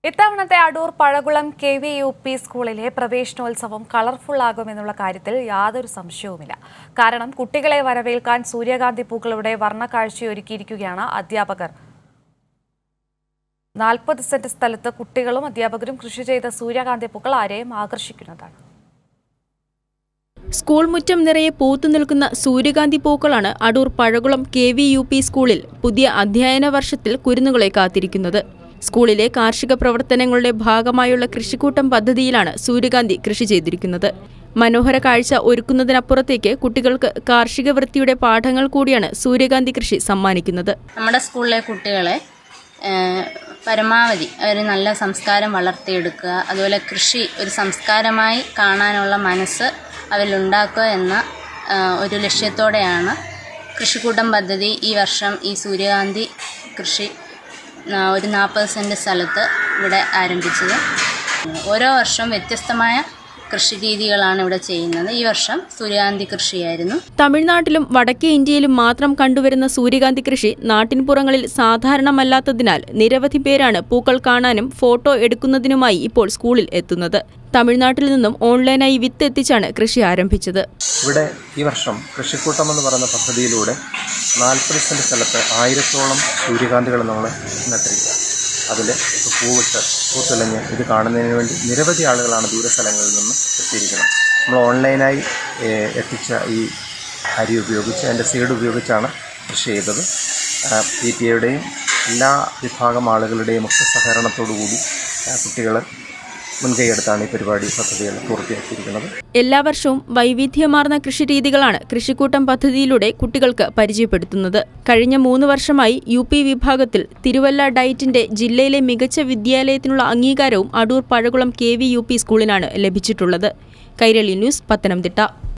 ഇത്തവണത്തെ Adoor Pazhakulam K V U P സ്കൂളിലെ പ്രവേശനോത്സവം കളർഫുൾ ആകുമെന്നുള്ള കാര്യത്തിൽ യാതൊരു സംശയവുമില്ല കാരണം കുട്ടികളെ വരവേൽക്കാൻ സൂര്യകാന്തി പൂക്കളുടെ വർണ്ണക്കാഴ്ചയൊരുക്കിയിരിക്കുകയാണ് അധ്യാപകർ നാൽപ്പത് സെന്റ് സ്ഥലത്ത് കുട്ടികളും അധ്യാപകരും കൃഷി ചെയ്ത സൂര്യകാന്തി പൂക്കൾ ആരെയും ആകർഷിക്കുന്നതാണ് സ്കൂൾ മുറ്റം നിറയെ പൂത്തു നിൽക്കുന്ന സൂര്യകാന്തി പൂക്കളാണ് Adoor Pazhakulam K V U P സ്കൂളിൽ പുതിയ അധ്യയന വർഷത്തിൽ കുരുന്നുകളെ കാത്തിരിക്കുന്നത് സ്കൂളിലെ കാർഷിക പ്രവർത്തനങ്ങളുടെ ഭാഗമായുള്ള കൃഷിക്കൂട്ടം പദ്ധതിയിലാണ് സൂര്യകാന്തി കൃഷി ചെയ്തിരിക്കുന്നത് മനോഹര കാഴ്ച ഒരുക്കുന്നതിനപ്പുറത്തേക്ക് കുട്ടികൾക്ക് കാർഷിക വൃത്തിയുടെ പാഠങ്ങൾ കൂടിയാണ് സൂര്യകാന്തി കൃഷി സമ്മാനിക്കുന്നത് നമ്മുടെ സ്കൂളിലെ കുട്ടികളെ ഏഹ്, പരമാവധി ഒരു നല്ല സംസ്കാരം വളർത്തിയെടുക്കുക അതുപോലെ കൃഷി ഒരു സംസ്കാരമായി കാണാനുള്ള മനസ്സ് അവരിലുണ്ടാക്കുക എന്ന ഏഹ്, ഒരു ലക്ഷ്യത്തോടെയാണ് കൃഷിക്കൂട്ടം പദ്ധതി ഈ വർഷം ഈ സൂര്യകാന്തി കൃഷി ആ, ഒരു നാൽപ്പത് സെൻറ്റ് സ്ഥലത്ത് ഇവിടെ ആരംഭിച്ചത് ഓരോ വർഷവും വ്യത്യസ്തമായ കൃഷി രീതികളാണ് ഇവിടെ ചെയ്യുന്നത് ഈ വർഷം സൂര്യകാന്തി കൃഷിയായിരുന്നു തമിഴ്നാട്ടിലും വടക്കേ ഇന്ത്യയിലും മാത്രം കണ്ടുവരുന്ന സൂര്യകാന്തി കൃഷി നാട്ടിൻപുറങ്ങളിൽ സാധാരണമല്ലാത്തതിനാൽ നിരവധി പേരാണ് പൂക്കൾ കാണാനും ഫോട്ടോ എടുക്കുന്നതിനുമായി ഇപ്പോൾ സ്കൂളിൽ എത്തുന്നത് തമിഴ്നാട്ടിൽ നിന്നും ഓൺലൈനായി വിത്ത് എത്തിച്ചാണ് കൃഷി ആരംഭിച്ചത് ഇവിടെ ഈ വർഷം കൃഷിക്കൂട്ടം എന്ന് പറയുന്ന പദ്ധതിയിലൂടെ നാൽപ്പത് സെൻറ്റ് സ്ഥലത്ത് ആയിരത്തോളം സൂര്യകാന്തികൾ നമ്മൾ നട്ടിരിക്കുക അതിൽ ഇപ്പോൾ പൂവിട്ട് പൂത്തുലഞ്ഞ് ഇത് കാണുന്നതിന് വേണ്ടി നിരവധി ആളുകളാണ് ദൂരസ്ഥലങ്ങളിൽ നിന്ന് എത്തിയിരിക്കുന്നത് നമ്മൾ ഓൺലൈനായി ഏഹ്, എത്തിച്ച ഈ അരി ഉപയോഗിച്ച് അതിൻ്റെ സീഡ് ഉപയോഗിച്ചാണ് കൃഷി ചെയ്തത് പി ടി എയുടെയും എല്ലാ വിഭാഗം ആളുകളുടെയും ഒക്കെ സഹകരണത്തോടു കൂടി കുട്ടികൾ മുൻകൈയെടുത്താണ് ഈ പരിപാടി പദ്ധതികൾ പൂർത്തിയാക്കിയിരിക്കുന്നത് എല്ലാ വർഷവും വൈവിധ്യമാർന്ന കൃഷിരീതികളാണ് കൃഷിക്കൂട്ടം പദ്ധതിയിലൂടെ കുട്ടികൾക്ക് പരിചയപ്പെടുത്തുന്നത് കഴിഞ്ഞ മൂന്ന് വർഷമായി യു പി വിഭാഗത്തിൽ തിരുവല്ല ഡയറ്റിന്റെ ജില്ലയിലെ മികച്ച വിദ്യാലയത്തിനുള്ള അംഗീകാരവും Adoor Pazhakulam K V U P സ്കൂളിനാണ് ലഭിച്ചിട്ടുള്ളത് കൈരളി ന്യൂസ് പത്തനംതിട്ട